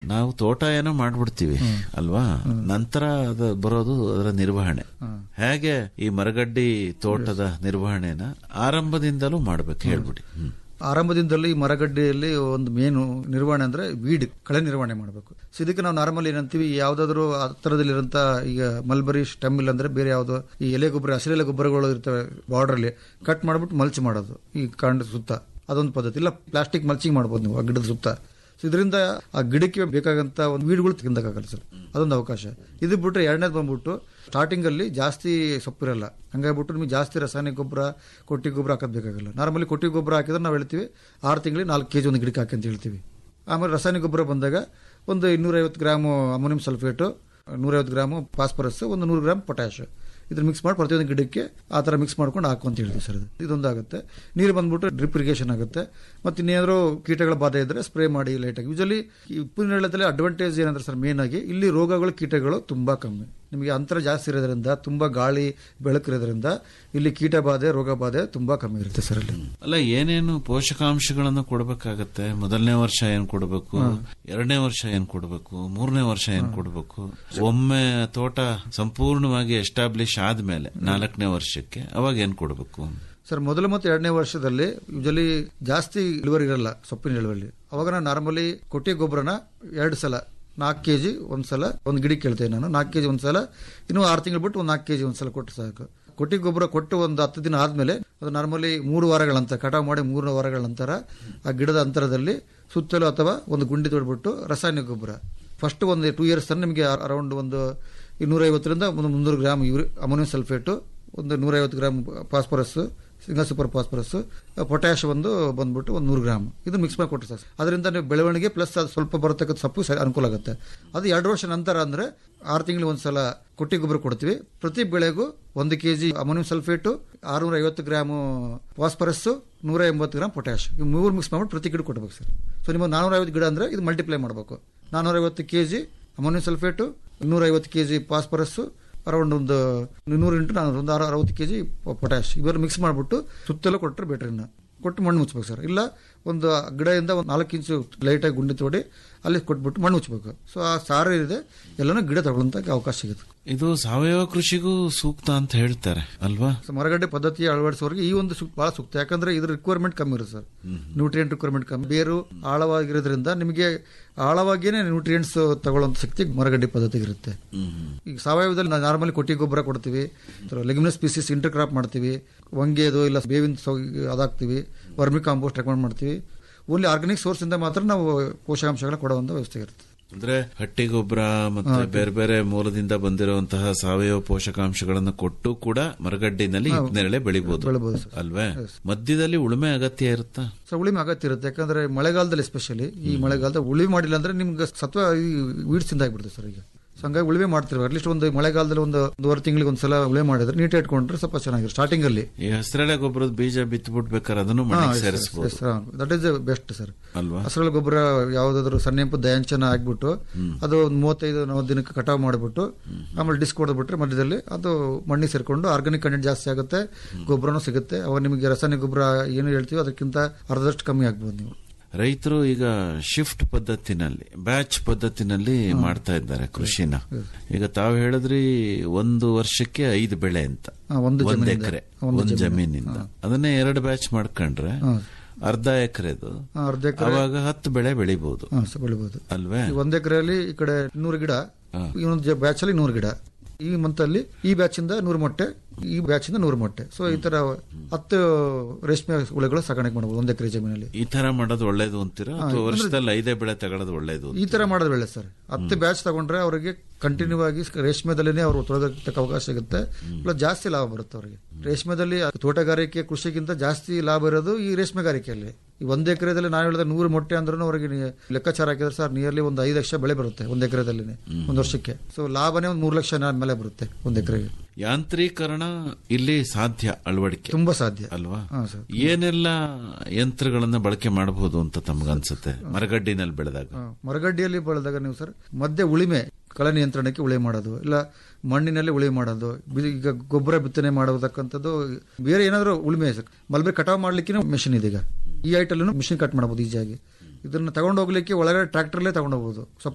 ನಾವು ತೋಟ ಏನೋ ಮಾಡ್ಬಿಡ್ತೀವಿ ಅಲ್ವಾ ನಂತರ ಅದು ಬರೋದು ಅದರ ನಿರ್ವಹಣೆ ಹೇಗೆ ಈ ಮರಗಡ್ಡಿ ತೋಟದ ನಿರ್ವಹಣೆನ ಆರಂಭದಿಂದಲೂ ಮಾಡ್ಬೇಕು ಹೇಳ್ಬಿಡಿ ಹ್ಮ್. ಆರಂಭದಿಂದಲೂ ಈ ಮರಗಡ್ಡೆಯಲ್ಲಿ ಒಂದು ಮೇನು ನಿರ್ವಹಣೆ ಅಂದ್ರೆ ವೀಡ್ ಕಳೆ ನಿರ್ವಹಣೆ ಮಾಡಬೇಕು ಸೊ ಇದಕ್ಕೆ ನಾವು ನಾರ್ಮಲ್ ಏನಂತೀವಿ ಯಾವ್ದಾದ್ರು ಹತ್ತಿರದಲ್ಲಿರಂತ ಈಗ ಮಲ್ಬರಿ ಸ್ಟೆಮ್ ಇಲ್ಲ ಅಂದ್ರೆ ಬೇರೆ ಯಾವ್ದು ಈ ಎಲೆ ಗೊಬ್ಬರ ಹಸಿರೆಲೆ ಗೊಬ್ಬರಗಳು ಇರ್ತವೆ ಬಾರ್ಡರ್ ಅಲ್ಲಿ ಕಟ್ ಮಾಡ್ಬಿಟ್ಟು ಮಲ್ಚ್ ಮಾಡೋದು ಈ ಕಾಂಡ ಸುತ್ತ ಅದೊಂದು ಪದ್ಧತಿ ಇಲ್ಲ ಪ್ಲಾಸ್ಟಿಕ್ ಮಲ್ಚಿಂಗ್ ಮಾಡ್ಬೋದು ನೀವು ಆ ಗಿಡದ ಸುತ್ತ ಸೊ ಇದರಿಂದ ಆ ಗಿಡಕ್ಕೆ ಬೇಕಾಗಂತ ಒಂದು ವೀಡ್ಗಳು ತಿಂದಕ್ಕಾಗಲ್ಲ ಸರ್ ಅದೊಂದು ಅವಕಾಶ ಇದು ಬಿಟ್ರೆ ಎರಡನೇದು ಬಂದ್ಬಿಟ್ಟು ಸ್ಟಾರ್ಟಿಂಗ್ ಅಲ್ಲಿ ಜಾಸ್ತಿ ಸೊಪ್ಪಿರಲ್ಲ ಹಂಗಾಗ್ಬಿಟ್ಟು ನಿಮಗೆ ಜಾಸ್ತಿ ರಾಸಾಯನಿಕ ಗೊಬ್ಬರ ಕೊಟ್ಟಿ ಗೊಬ್ಬರ ಹಾಕೋದ್ ಬೇಕಾಗಲ್ಲ ನಾರ್ಮಲಿ ಕೊಟ್ಟಿ ಗೊಬ್ಬರ ಹಾಕಿದ್ರೆ ನಾವು ಹೇಳ್ತೀವಿ ಆರು ತಿಂಗಳಿಗೆ ನಾಲ್ಕು ಕೆಜಿ ಒಂದು ಗಿಡಕ್ಕೆ ಹಾಕಿ ಅಂತ ಹೇಳ್ತೀವಿ ಆಮೇಲೆ ರಾಸಾಯನಿಕ ಗೊಬ್ಬರ ಬಂದಾಗ ಒಂದು ಇನ್ನೂರೈವತ್ತು ಗ್ರಾಮು ಅಮೋನಿಯಂ ಸಲ್ಫೇಟು ನೂರೈವತ್ತು ಗ್ರಾಮು ಫಾಸ್ಫರಸ್ ಒಂದು ನೂರು ಗ್ರಾಮ್ ಪೊಟ್ಯಾಶ್ ಇದ್ರ ಮಿಕ್ಸ್ ಮಾಡಿ ಪ್ರತಿಯೊಂದು ಗಿಡಕ್ಕೆ ಆ ಥರ ಮಿಕ್ಸ್ ಮಾಡ್ಕೊಂಡು ಹಾಕು ಅಂತ ಹೇಳ್ತೀವಿ ಸರ್ ಇದು ಇದೊಂದು ಆಗುತ್ತೆ ನೀರು ಬಂದ್ಬಿಟ್ಟು ಡ್ರಿಪ್ ಇರಿಗೇಷನ್ ಆಗುತ್ತೆ ಮತ್ತೆ ಇನ್ನೇನಾದ್ರು ಕೀಟಗಳ ಬಾಧೆ ಇದ್ರೆ ಸ್ಪ್ರೇ ಮಾಡಿ ಲೈಟಾಗಿ ಯೂಶಲಿ ಈ ಉಪ್ಪಿನ ನೆಲದಲ್ಲಿ ಅಡ್ವಾಂಟೇಜ್ ಏನಂದ್ರೆ ಸರ್ ಮೇನ್ ಆಗಿ ಇಲ್ಲಿ ರೋಗಗಳು ಕೀಟಗಳು ತುಂಬಾ ಕಮ್ಮಿ ನಿಮಗೆ ಅಂತರ ಜಾಸ್ತಿ ಇರೋದ್ರಿಂದ ತುಂಬಾ ಗಾಳಿ ಬೆಳಕಿರೋದ್ರಿಂದ ಇಲ್ಲಿ ಕೀಟ ಬಾಧೆ ರೋಗ ಬಾಧೆ ತುಂಬಾ ಕಮ್ಮಿ ಇರುತ್ತೆ ಸರ್ ಅಲ್ಲಿ ಅಲ್ಲ ಏನೇನು ಪೋಷಕಾಂಶಗಳನ್ನು ಕೊಡಬೇಕಾಗತ್ತೆ ಮೊದಲನೇ ವರ್ಷ ಏನ್ ಕೊಡಬೇಕು ಎರಡನೇ ವರ್ಷ ಏನ್ ಕೊಡಬೇಕು ಮೂರನೇ ವರ್ಷ ಏನ್ ಕೊಡಬೇಕು ಒಮ್ಮೆ ತೋಟ ಸಂಪೂರ್ಣವಾಗಿ ಎಸ್ಟಾಬ್ಲಿಷ್ ಆದ್ಮೇಲೆ ನಾಲ್ಕನೇ ವರ್ಷಕ್ಕೆ ಅವಾಗ ಏನ್ ಕೊಡಬೇಕು ಸರ್ ಮೊದಲು ಮತ್ತು ಎರಡನೇ ವರ್ಷದಲ್ಲಿ ಯೂಶಲಿ ಜಾಸ್ತಿ ಇಳುವರಿ ಇರಲ್ಲ ಸೊಪ್ಪಿನ ಇಳುವರಿ ಅವಾಗ ನಾನು ನಾರ್ಮಲಿ ಕೊಟ್ಟಿಗೆ ಗೊಬ್ಬರನ ಎರಡು ಸಲ ನಾಲ್ಕು ಕೆ ಜಿ ಒಂದ್ಸಲ ಒಂದು ಗಿಡಕ್ಕೆ ಕೇಳ್ತೇನೆ ನಾನು ನಾಲ್ಕು ಕೆ ಜಿ ಒಂದ್ಸಲ ಇನ್ನೂ ಆರು ತಿಂಗಳು ಬಿಟ್ಟು ಒಂದು ನಾಲ್ಕು ಕೆ ಜಿ ಒಂದ್ಸಲ ಕೊಟ್ಟು ಸಾಕು ಕೊಟ್ಟಿಗೆ ಗೊಬ್ಬರ ಕೊಟ್ಟು ಒಂದು ಹತ್ತು ದಿನ ಆದಮೇಲೆ ಅದು ನಾರ್ಮಲಿ ಮೂರು ವಾರಗಳ ನಂತರ ಕಟಾವು ಮಾಡಿ ಮೂರು ವಾರಗಳ ನಂತರ ಆ ಗಿಡದ ಅಂತರದಲ್ಲಿ ಸುತ್ತಲೂ ಅಥವಾ ಒಂದು ಗುಂಡಿ ತೊಡ್ಬಿಟ್ಟು ರಾಸಾಯನಿಕ ಗೊಬ್ಬರ ಫಸ್ಟ್ ಒಂದು ಟೂ ಇಯರ್ಸ್ ತನಕ ನಿಮಗೆ ಅರೌಂಡ್ ಒಂದು ಇನ್ನೂರೈವತ್ತರಿಂದ ಒಂದು ಮುನ್ನೂರು ಗ್ರಾಮ್ ಯೂರಿ ಅಮೋನಿಯಂ ಸಲ್ಫೇಟು ಒಂದು ನೂರೈವತ್ತು gram phosphorus single super phosphorus potash ಒಂದು ಬಂದ್ಬಿಟ್ಟು ಒಂದು ನೂರು ಗ್ರಾಮ್ ಇದು ಮಿಕ್ಸ್ ಮಾಡಿ ಕೊಟ್ಟರೆ ಸರ್ ಅದರಿಂದ ನೀವು ಬೆಳವಣಿಗೆ ಪ್ಲಸ್ ಅದು ಸ್ವಲ್ಪ ಬರತಕ್ಕಂಥ ಸೊಪ್ಪು ಸರಿ ಅನುಕೂಲ ಆಗುತ್ತೆ ಅದು ಎರಡು ವರ್ಷ ನಂತರ ಅಂದ್ರೆ ಆರು ತಿಂಗಳಿಗೆ ಒಂದ್ಸಲ ಕೊಟ್ಟಿ ಗೊಬ್ಬರ ಕೊಡ್ತೀವಿ ಪ್ರತಿ ಬೆಳೆಗೂ ಒಂದು ಕೆ ಜಿ ಅಮೋನಿಯಂ ಸಲ್ಫೇಟು ಆರುನೂರ ಐವತ್ತು ಗ್ರಾಮು ಫಾಸ್ಫರಸ್ ನೂರ ಎಂಬತ್ತು ಗ್ರಾಮ್ ಪೊಟ್ಯಾಶ್ ಇವು ಮೂರು ಮಿಕ್ಸ್ ಮಾಡ್ಬಿಟ್ಟು ಪ್ರತಿ ಗಿಡ ಕೊಡ್ಬೇಕು ಸರ್ ಸೊ ನಿಮ್ಮ ನಾನೂರ ಐವತ್ತು ಗಿಡ ಅಂದ್ರೆ ಇದು ಮಲ್ಟಿಪ್ಲೈ ಮಾಡಬೇಕು ನಾನೂರ ಐವತ್ತು ಕೆ ಜಿ ಅಮೋನಿಯಂ ಸಲ್ಫೇಟು ಇನ್ನೂರ ಐವತ್ತು ಕೆ ಜಿ ಫಾಸ್ಫರಸ್ ಅರೌಂಡ್ ಒಂದು ಇನ್ನೂರು ಇಂಟು ನಾನ್ನೂರು ಒಂದು ಅರವತ್ತು ಕೆ ಜಿ ಪೊಟ್ಯಾಶ್ ಇವೆಲ್ಲ ಮಿಕ್ಸ್ ಮಾಡಿಬಿಟ್ಟು ಸುತ್ತಲೂ ಕೊಟ್ಟರೆ ಬೆಟ್ರ್ ಇನ್ನು ಕೊಟ್ಟು ಮಣ್ಣು ಮುಚ್ಚಬೇಕು ಸರ್ ಇಲ್ಲ ಒಂದು ಗಿಡದಿಂದ ಒಂದು ನಾಲ್ಕು ಇಂಚು ಲೈಟಾಗಿ ಗುಂಡಿ ತೋಡಿ ಅಲ್ಲಿ ಕೊಟ್ಬಿಟ್ಟು ಮಣ್ಣು ಮುಚ್ಚಬೇಕು ಸೊ ಆ ಸಾರು ಇದೆ ಎಲ್ಲನೂ ಗಿಡ ತಗೊಳ್ಳೋಂಥ ಅವಕಾಶ ಸಿಗುತ್ತೆ ಇದು ಸಾವಯವ ಕೃಷಿಗೂ ಸೂಕ್ತ ಅಂತ ಹೇಳ್ತಾರೆ ಅಲ್ವಾ ಸೊ ಮರಗಡ್ಡೆ ಪದ್ಧತಿ ಅಳವಡಿಸೋರಿಗೆ ಈ ಒಂದು ಸೂಕ್ತ ಬಹಳ ಸೂಕ್ತ ಯಾಕಂದ್ರೆ ಇದ್ರ ರಿಕ್ವೈರ್ಮೆಂಟ್ ಕಮ್ಮಿ ಇರುತ್ತೆ ಸರ್ ನ್ಯೂಟ್ರಿಯೆಂಟ್ ರಿಕ್ವೈರ್ಮೆಂಟ್ ಕಮ್ಮಿ ಬೇರು ಆಳವಾಗಿರೋದ್ರಿಂದ ನಿಮಗೆ ಆಳವಾಗಿಯೇ ನ್ಯೂಟ್ರಿಯೆಂಟ್ಸ್ ತಗೊಳ್ಳುವಂತ ಶಕ್ತಿ ಮರಗಡ್ಡೆ ಪದ್ಧತಿಗೆ ಇರುತ್ತೆ ಈಗ ಸಾವಯವದಲ್ಲಿ ನಾವು ನಾರ್ಮಲಿ ಕೊಟ್ಟಿ ಗೊಬ್ಬರ ಕೊಡ್ತೀವಿ ಲೆಗ್ಮಿನಸ್ ಸ್ಪೀಸೀಸ್ ಇಂಟರ್ ಕ್ರಾಪ್ ಮಾಡ್ತೀವಿ ಹೊಂಗೆದು ಇಲ್ಲ ಬೇವಿನ ಸೊ ಅದಾಕ್ತಿವಿ ವರ್ಮಿ ಕಾಂಪೋಸ್ಟ್ ರೆಕಮೆಂಡ್ ಮಾಡ್ತೀವಿ ಓನ್ಲಿ ಆರ್ಗಾನಿಕ್ ಸೋರ್ಸ್ ಇಂದ ಮಾತ್ರ ನಾವು ಪೋಷಕಾಂಶಗಳ ಕೊಡುವಂತ ವ್ಯವಸ್ಥೆ ಇರುತ್ತೆ ಅಂದ್ರೆ ಹಟ್ಟಿ ಗೊಬ್ಬರ ಮತ್ತೆ ಬೇರೆ ಬೇರೆ ಮೂಲದಿಂದ ಬಂದಿರುವಂತಹ ಸಾವಯವ ಪೋಷಕಾಂಶಗಳನ್ನು ಕೊಟ್ಟು ಕೂಡ ಮರಗಡ್ಡಿನಲ್ಲಿ ಹಿಪ್ಪನೇರಳೆ ಬೆಳಿಬಹುದು ಬೆಳಿಬೋದು ಸರ್. ಅಲ್ವೇ ಮಧ್ಯದಲ್ಲಿ ಉಳುಮೆ ಅಗತ್ಯ ಇರುತ್ತಾ ಸೊ ಉಳಿಮೆ ಅಗತ್ಯ ಇರುತ್ತೆ ಯಾಕಂದ್ರೆ ಮಳೆಗಾಲದಲ್ಲಿ ಎಸ್ಪೆಷಲಿ ಈ ಮಳೆಗಾಲದಲ್ಲಿ ಉಳಿಮೆ ಮಾಡಿಲ್ಲ ಅಂದ್ರೆ ನಿಮ್ಗೆ ಸತ್ವ ಈ ವೀಡ್ಸ್ ಇಂದ ಆಗ್ಬಿಡುತ್ತೆ ಸರ್ ಈಗ ಸೊ ಹಂಗಾಗಿ ಉಳಿಮೆ ಮಾಡ್ತಿರ್ವಿ ಅಟ್ಲೀಸ್ಟ್ ಒಂದು ಮಳೆಗಾಲದಲ್ಲಿ ಒಂದು ಒಂದೂವರೆ ತಿಂಗಳಿಗೆ ಒಂದ್ಸಲ ಉಳಿಮೆ ಮಾಡಿದ್ರೆ ನೀಟ್ ಇಟ್ಕೊಂಡ್ರೆ ಸ್ವಲ್ಪ ಚೆನ್ನಾಗಿರುತ್ತೆ ಸ್ಟಾರ್ಟಿಂಗ್ ಅಲ್ಲಿ ಈ ಹಸಿರೆಳೆ ಗೊಬ್ಬರದ ಬೀಜ ಬಿತ್ಬಿಟ್ಬೇಕಾದ್ರೆ ಅದನ್ನು ಮಣ್ಣಿಗೆ ಸೇರಿಸಬಹುದು ದಟ್ ಇಸ್ ಬೆಸ್ಟ್ ಸರ್ ಅಲ್ವಾ ಹಸಿರು ಗೊಬ್ಬರ ಯಾವ್ದಾದ್ರು ಸಣ್ಣೆಂಪು ದಯಾಂಚನ ಹಾಕ್ಬಿಟ್ಟು ಅದು ಒಂದು ಮೂವತ್ತೈದು ನಲವತ್ತು ದಿನಕ್ಕೆ ಕಟಾವ್ ಮಾಡಿಬಿಟ್ಟು ಆಮೇಲೆ ಡಿಸ್ಕ್ ಹೊಡೆದ್ಬಿಟ್ರೆ ಮಧ್ಯದಲ್ಲಿ ಅದು ಮಣ್ಣಿಗೆ ಸೇರ್ಕೊಂಡು ಆರ್ಗಾನಿಕ್ ಕಂಟೆಂಟ್ ಜಾಸ್ತಿ ಆಗುತ್ತೆ ಗೊಬ್ಬರನೂ ಸಿಗುತ್ತೆ ಅವಾಗ ನಿಮಗೆ ರಾಸಾಯನಿಕ ಗೊಬ್ಬರ ಏನು ಹೇಳ್ತೀವಿ ಅದಕ್ಕಿಂತ ಅರ್ಧದಷ್ಟು ಕಮ್ಮಿ ಆಗ್ಬೋದು ನೀವು ರೈತರು ಈಗ ಶಿಫ್ಟ್ ಪದ್ಧತಿನಲ್ಲಿ ಬ್ಯಾಚ್ ಪದ್ಧತಿನಲ್ಲಿ ಮಾಡ್ತಾ ಇದ್ದಾರೆ ಕೃಷಿನ ಈಗ ತಾವು ಹೇಳಿದ್ರಿ ಒಂದು ವರ್ಷಕ್ಕೆ ಐದು ಬೆಳೆ ಅಂತ ಹಾ, ಒಂದು ಒಂದ್ ಜಮೀನಿಂದ. ಎಕರೆ ಒಂದು ಒಂದ್ ಜಮೀನಿಂದ ಅದನ್ನೇ ಎರಡು ಬ್ಯಾಚ್ ಮಾಡ್ಕೊಂಡ್ರೆ ಅರ್ಧ ಎಕರೆದು ಆ, ಅರ್ಧ ಎಕರೆ ಅವಾಗ ಹತ್ತು ಬೆಳೆ ಬೆಳಿಬಹುದು ಹಾ, ಸ- ಬೆಳಿಬೋದು ಅಲ್ವೇ ಈ ಒಂದ್ ಎಕರೆಯಲ್ಲಿ ಈ ಕಡೆ ನೂರು ಗಿಡ ಇನ್ನೊಂದು ಬ್ಯಾಚ್ ಅಲ್ಲಿ ನೂರು ಗಿಡ ಈ ಮಂತ್ ಅಲ್ಲಿ ಈ ಬ್ಯಾಚ್ ಇಂದ ನೂರು ಮೊಟ್ಟೆ ಈ ಬ್ಯಾಚ್ ಇಂದ ನೂರು ಮೊಟ್ಟೆ ಸೊ ಈ ತರ ಹತ್ತು ರೇಷ್ಮೆ ಹುಳುಗಳು ಸಾಕಾಣಿಕೆ ಮಾಡಬಹುದು ಒಂದ್ ಎಕರೆ ಜಮೀನಲ್ಲಿ ಈ ತರ ಮಾಡೋದು ಒಳ್ಳೇದು ಅಂತೀರಾ ಅಥವಾ ವರ್ಷದಲ್ಲಿ ಐದೇ ಬೆಳೆ ತಗೊಳ್ಳೋದು ಒಳ್ಳೇದು ಈ ತರ ಮಾಡೋದು ಒಳ್ಳೆ ಸರ್ ಹತ್ತು ಬ್ಯಾಚ್ ತಗೊಂಡ್ರೆ ಅವರಿಗೆ ಕಂಟಿನ್ಯೂ ಆಗಿ ರೇಷ್ಮೆದಲ್ಲಿನೇ ಅವರು ತೊಡಗಕ್ಕೆ ಅವಕಾಶ ಸಿಗುತ್ತೆ ಪ್ಲಸ್ ಜಾಸ್ತಿ ಲಾಭ ಬರುತ್ತೆ ಅವರಿಗೆ ರೇಷ್ಮೆದಲ್ಲಿ ತೋಟಗಾರಿಕೆ ಕೃಷಿಗಿಂತ ಜಾಸ್ತಿ ಲಾಭ ಇರೋದು ಈ ರೇಷ್ಮೆಗಾರಿಕೆಯಲ್ಲಿ ಈ ಒಂದ್ ಎಕರೆದಲ್ಲಿ ನಾನು ಹೇಳಿದ ನೂರು ಮೊಟ್ಟೆ ಅಂದ್ರೂ ಅವರಿಗೆ ನೀ- ಲೆಕ್ಕಾಚಾರ ಹಾಕಿದ್ರೆ ಸರ್ ನಿಯರ್ಲಿ ಒಂದು ಐದು ಲಕ್ಷ ಬೆಳೆ ಬರುತ್ತೆ ಒಂದ್ ಎಕರೆದಲ್ಲಿ ಒಂದು ವರ್ಷಕ್ಕೆ ಸೊ ಲಾಭನೇ ಒಂದು ಮೂರು ಲಕ್ಷ ಮೇಲೆ ಬರುತ್ತೆ ಒಂದ್ ಎಕರೆಗೆ ಯಾಂತ್ರೀಕರಣ ಇಲ್ಲಿ ಸಾಧ್ಯ ಅಳವಡಿಕೆ ತುಂಬಾ ಸಾಧ್ಯ ಅಲ್ವಾ ಹಾ ಸರ್ ಏನೆಲ್ಲ ಯಂತ್ರಗಳನ್ನ ಬಳಕೆ ಮಾಡಬಹುದು ಅಂತ ತಮಗನ್ಸುತ್ತೆ ಮರಗಡ್ಡಿನಲ್ಲಿ ಬೆಳೆದಾಗ ಆ, ಮರಗಡ್ಡಿಯಲ್ಲಿ ಬೆಳೆದಾಗ ನೀವು ಸರ್ ಮಧ್ಯೆ ಉಳಿಮೆ ಕಳೆ ನಿಯಂತ್ರಣಕ್ಕೆ ಉಳಿಮೆ ಮಾಡೋದು ಇಲ್ಲ ಮಣ್ಣಿನಲ್ಲಿ ಉಳಿಮೆ ಮಾಡೋದು ಬಿ- ಈಗ ಗೊಬ್ಬರ ಬಿತ್ತನೆ ಮಾಡೋದಕ್ಕಂಥದ್ದು ಬೇರೆ ಏನಾದರೂ ಉಳಿಮೆ ಸರ್ ಮಲ್ಬೆ ಕಟಾವ್ ಮಾಡ್ಲಿಕ್ಕೆ ಮೆಷಿನ್ ಇದೆ ಈಗ ಈ ಐಟಲ್ಲೂ ಮಿಷಿನ್ ಕಟ್ ಮಾಡಬಹುದು ಈಸಿಯಾಗಿ ಇದನ್ನ ತಗೊಂಡು ಹೋಗ್ಲಿಕ್ಕೆ ಒಳಗಡೆ ಟ್ರಾಕ್ಟರ್ಲೇ ತಗೊಂಡು ಹೋಗ್ಬೋದು ಸ್ವಲ್ಪ